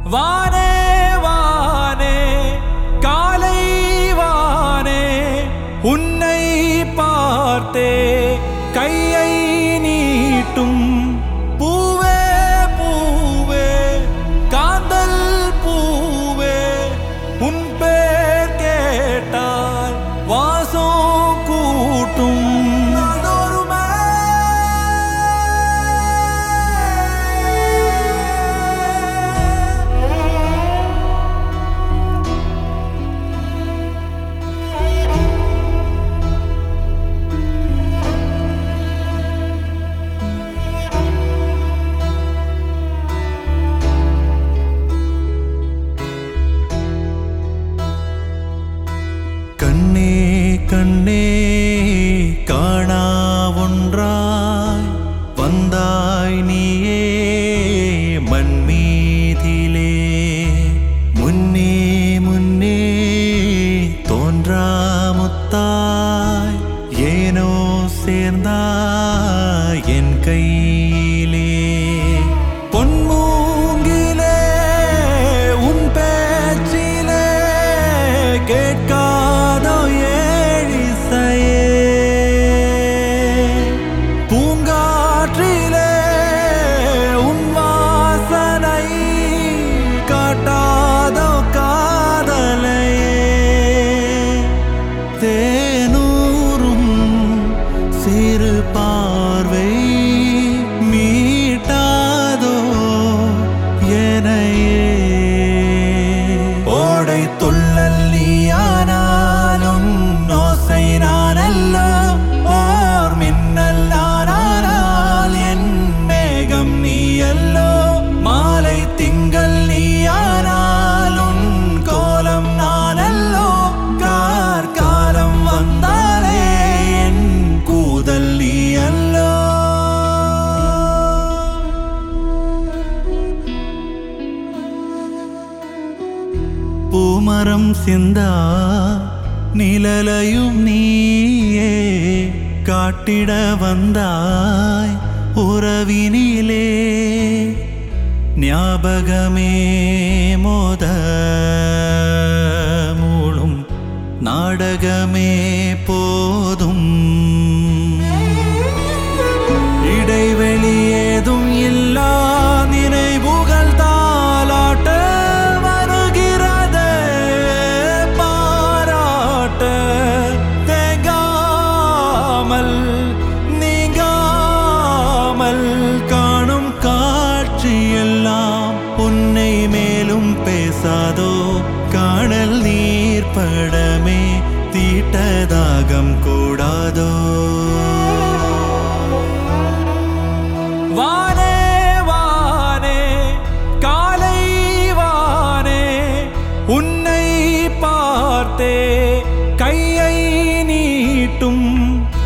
வானே வானே காலை வானே உன்னை பார்த்தே கையை நீட்டும் பூவே பூவே காந்தல் பூவே உன் பேர் கேட்டால் வாசம் கூட்டும் நாடோறுமே கண்ணே கண்ணே காணா ஒன்றாய் வந்தாய் நீயே மண்மீதிலே முன்னே முன்னே தோன்றா முத்தாய் ஏனோ சேர்ந்தாய் என் கையிலே பொன்மூங்கிலே உன் பேச்சிலே கேட்காதோ ஏழிசையே பூங்காற்றிலே உன் வாசனை காட்டாதோ காதலையே தேனூரும் சிறு பார்வை மீட்டாதோ எனையே ஓடை துள்ளல் நீயானாலும் நோசை நானல்ல ஓர் மின்னல் நானானால் என் மேகம் நீயல்லோ மாலை திங்கள் நீயானால் உன் கோலம் நானல்லோ கார்காலம் வந்தாலே என் கூதல் நீயல்லோ பூமரம் சிந்தா நிழலையும் நீயே காட்டிட வந்தாய் உறவினிலே ஞாபகமே மோத மூளும் நாடகமே போதும் இடைவெளி ஏதும் இல்லா நினைவுகள் தாலாட்ட வருகிறது பாராட்ட தேங்காமல் நீங்காமல் காணும் காட்சியெல்லாம் உன்னை மேலும் பேசாதோ காணல் நீர் படமே தீட்டதாகம் கூடாதோ வானே வானே காலை வானே உன்னை பார்த்தே கையை நீட்டும்